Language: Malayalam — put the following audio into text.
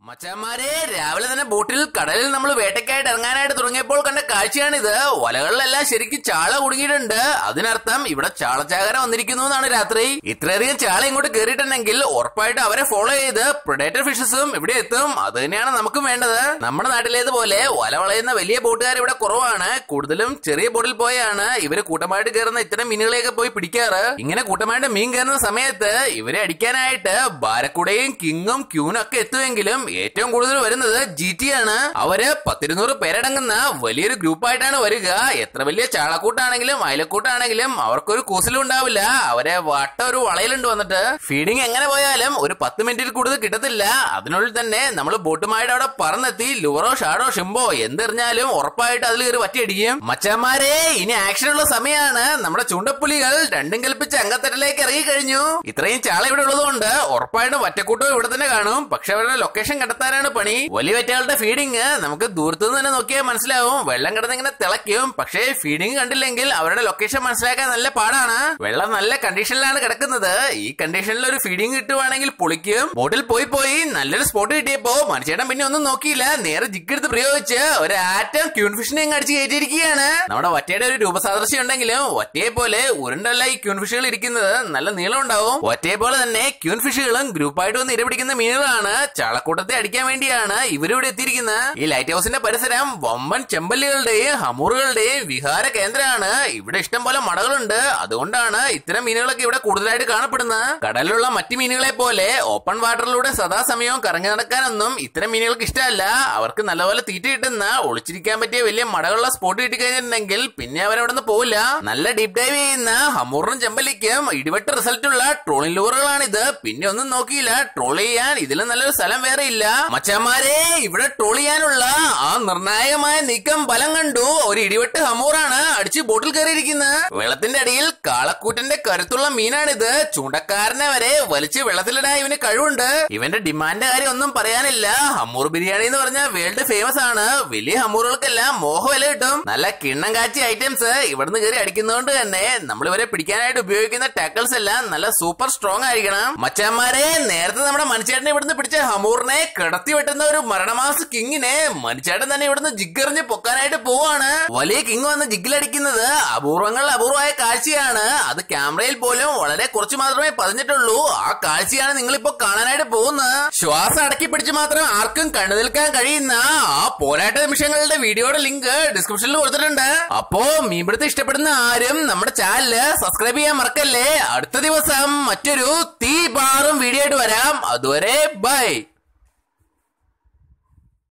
മച്ചാന്മാരെ രാവിലെ തന്നെ ബോട്ടിൽ കടലിൽ നമ്മൾ വേട്ടയ്ക്കായിട്ട് ഇറങ്ങാനായിട്ട് തുടങ്ങിയപ്പോൾ കണ്ട കാഴ്ചയാണിത് വലകളിലെല്ലാം ശരിക്കും ചാള കുടുങ്ങിയിട്ടുണ്ട് അതിനർത്ഥം ഇവിടെ ചാളച്ചാകര വന്നിരിക്കുന്നു എന്നാണ് രാത്രി ഇത്രയധികം ചാള ഇങ്ങോട്ട് കയറിയിട്ടുണ്ടെങ്കിൽ ഉറപ്പായിട്ട് അവരെ ഫോളോ ചെയ്ത് പ്രൊഡേറ്റർ ഫിഷസും ഇവിടെ എത്തും അത് തന്നെയാണ് നമുക്കും വേണ്ടത് നമ്മുടെ നാട്ടിലേതുപോലെ വല വളയുന്ന വലിയ ബോട്ടുകാർ ഇവിടെ കുറവാണ് കൂടുതലും ചെറിയ ബോട്ടിൽ പോയാണ് ഇവര് കൂട്ടമായിട്ട് കയറുന്ന ഇത്തരം മീനുകളെയൊക്കെ പോയി പിടിക്കാറ് ഇങ്ങനെ കൂട്ടമായിട്ട് മീൻ കയറുന്ന സമയത്ത് ഇവരെ അടിക്കാനായിട്ട് ബാരക്കുടയും കിങ്ങും ക്യൂനും ഒക്കെ എത്തുമെങ്കിലും ഏറ്റവും കൂടുതൽ വരുന്നത് ജി ടി ആണ് അവര് പത്തിരുന്നൂറ് പേരടങ്ങുന്ന വലിയൊരു ഗ്രൂപ്പായിട്ടാണ് വരിക എത്ര വലിയ ചാളക്കൂട്ടാണെങ്കിലും അയലക്കൂട്ടാണെങ്കിലും അവർക്കൊരു കൂസലും ഉണ്ടാവില്ല അവരെ വട്ട ഒരു വളയിലുണ്ട് വന്നിട്ട് ഫീഡിങ് എങ്ങനെ പോയാലും ഒരു പത്ത് മിനിറ്റിൽ കൂടുതൽ കിട്ടത്തില്ല അതിനുള്ളിൽ തന്നെ നമ്മൾ ബോട്ടുമായിട്ട് അവിടെ പറന്നെത്തി ലുവറോ ഷാഡോ ഷിംബോ എന്തെറിഞ്ഞാലും ഉറപ്പായിട്ട് അതിൽ കയറി വറ്റിയടിക്കും മച്ചാമാരെ ഇനി ആക്ഷനുള്ള സമയമാണ് നമ്മുടെ ചൂണ്ടപ്പുലികൾ രണ്ടും കൽപ്പിച്ച് അങ്കത്തട്ടിലേക്ക് ഇറങ്ങി കഴിഞ്ഞു ഇത്രയും ചാള ഇവിടെ ഉള്ളതുകൊണ്ട് ഉറപ്പായിട്ടും വറ്റക്കൂട്ടം ഇവിടെ തന്നെ കാണും പക്ഷെ അവരുടെ ലൊക്കേഷൻ കണ്ടെത്താനാണ് പണി വലിയ വറ്റകളുടെ ഫീഡിങ് നമുക്ക് ദൂരത്തു നിന്ന് തന്നെ നോക്കിയാൽ മനസ്സിലാവും വെള്ളം കിടന്ന് ഇങ്ങനെ തിളയ്ക്കും പക്ഷേ ഫീഡിങ് കണ്ടില്ലെങ്കിൽ അവരുടെ ലൊക്കേഷൻ മനസ്സിലാക്കാൻ നല്ല പാടാണ് വെള്ളം നല്ല കണ്ടീഷനിലാണ് കിടക്കുന്നത് ഈ കണ്ടീഷനിൽ ഒരു ഫീഡിങ് കിട്ടുവാണെങ്കിൽ പൊളിക്കും ബോട്ടിൽ പോയി പോയി നല്ലൊരു സ്പോട്ട് കിട്ടിയപ്പോ മനുഷ്യടം പിന്നെ ഒന്നും നോക്കിയില്ല നേരെ ജിക്കെടുത്ത് പ്രയോഗിച്ച് ഒരു ആറ്റം ക്യൂൺ ഫിഷിനെ അങ്ങ് അടിച്ച് കയറ്റിയിരിക്കുകയാണ് നമ്മുടെ വറ്റയുടെ ഒരു രൂപസാദൃശ്യം ഉണ്ടെങ്കിലും ഒറ്റയെ പോലെ ഉരുണ്ടല്ല ഈ ക്യൂൺ ഫിഷുകൾ ഇരിക്കുന്നത് നല്ല നീളം ഉണ്ടാവും ഒറ്റയെ പോലെ തന്നെ ക്യൂൺ ഫിഷുകളും ഗ്രൂപ്പായിട്ട് വന്ന് ഇരപിടിക്കുന്ന മീനുകളാണ് ചാളക്കൂട്ടത്തെ അടിക്കാൻ വേണ്ടിയാണ് ഇവരിവിടെ എത്തിയിരിക്കുന്നത് ഈ ലൈറ്റ് ഹൗസിന്റെ പരിസരം വമ്പൻ ചെമ്പല്ലികളുടെയും ഹമൂറുകളുടെയും വിഹാര കേന്ദ്രമാണ് ഇവിടെ ഇഷ്ടം പോലെ മടകളുണ്ട് അതുകൊണ്ടാണ് ഇത്തരം മീനുകളൊക്കെ ഇവിടെ കൂടുതലായിട്ട് കാണപ്പെടുന്നത് കടലിലുള്ള മറ്റു മീനുകളെ പോലെ ഓപ്പൺ വാട്ടറിലൂടെ സദാസമയവും കറങ്ങി നടക്കാനൊന്നും ഇത്തരം മീനുകൾക്ക് ഇഷ്ടമല്ല അവർക്ക് നല്ലപോലെ തീറ്റ കിട്ടുന്ന ഒളിച്ചിരിക്കാൻ പറ്റിയ വലിയ മടകളുള്ള സ്പോട്ട് കിട്ടിക്കഴിഞ്ഞിട്ടുണ്ടെങ്കിൽ പിന്നെ അവരവിടെ നിന്ന് പോവില്ല നല്ല ഡീപ് ഡൈവ് ചെയ്യുന്ന ഹമൂറിനും ചെമ്പല്ലിക്കും ഇടിവെട്ട് റിസൾട്ട് ഉള്ള ട്രോളിംഗ് ലൂറുകളാണിത് പിന്നെ ഒന്നും നോക്കിയില്ല ട്രോൾ ചെയ്യാൻ ഇതിലും നല്ലൊരു സ്ഥലം വേറെ ഇല്ല മച്ചന്മാരെ ഇവിടെ ട്രോൾ ചെയ്യാനുള്ള ആ നിർണായകമായ നീക്കം ഫലം കണ്ടു ഒരു ഇടിവെട്ട് ഹമൂറാണ് അടിച്ച് ബോട്ടിൽ കയറിയിരിക്കുന്നത് വെള്ളത്തിന്റെ അടിയിൽ കാളക്കൂറ്റന്റെ കരുത്തുള്ള മീനാണിത് ചൂണ്ടക്കാരനെ വരെ വലിച്ച് വെള്ളത്തിലിടാൻ ഇവന് കഴിവുണ്ട് ഇവന്റെ ഡിമാൻഡ് കാര്യം ഒന്നും പറയാനില്ല ഹമ്മൂർ ബിരിയാണി എന്ന് പറഞ്ഞാൽ വേൾഡ് ഫേമസ് ആണ് വലിയ ഹമ്മൂറുകൾക്കെല്ലാം മോഹ വില കിട്ടും നല്ല കിണ്ണം കാച്ചി ഐറ്റംസ് ഇവിടുന്ന് കയറി അടിക്കുന്നതുകൊണ്ട് തന്നെ നമ്മൾ ഇവരെ പിടിക്കാനായിട്ട് ഉപയോഗിക്കുന്ന ടാക്കിൾസ് എല്ലാം നല്ല സൂപ്പർ സ്ട്രോങ് ആയിരിക്കണം മച്ചാന്മാരെ നേരത്തെ നമ്മുടെ മനുഷ്യേട്ടനെ ഇവിടുന്ന് പിടിച്ച ഹമൂറിനെ കിടത്തി വെട്ടുന്ന ഒരു മരണമാസ കിങ്ങിനെ മനുഷ്യേട്ടൻ തന്നെ ഇവിടുന്ന് ജിഗ്ഗറിഞ്ഞ് പൊക്കാനായിട്ട് പോവാണ് വലിയ കിങ് വന്ന് ജിഗിലടിക്കുന്നത് അപൂർവങ്ങളിൽ അപൂർവമായ കാഴ്ചയാണ് അത് ക്യാമറയിൽ പോലും വളരെ കുറച്ച് മാത്രമേ പതിഞ്ഞിട്ടുള്ളൂ ആ കാഴ്ചയാണ് നിങ്ങൾ ഇപ്പൊ കാണാനായിട്ട് പോകുന്നത് ശ്വാസം അടക്കി പിടിച്ച് മാത്രം ആർക്കും കണ്ടു നിൽക്കാൻ കഴിയുന്ന ആ പോരാട്ട നിമിഷങ്ങളുടെ വീഡിയോയുടെ ലിങ്ക് ഡിസ്ക്രിപ്ഷനിൽ കൊടുത്തിട്ടുണ്ട് അപ്പോ മീൻപിടുത്തം ഇഷ്ടപ്പെടുന്ന ആരും നമ്മുടെ ചാനല് സബ്സ്ക്രൈബ് ചെയ്യാൻ മറക്കല്ലേ അടുത്ത ദിവസം മറ്റൊരു തീ പാറും വീഡിയോ ആയിട്ട് വരാം അതുവരെ ബൈ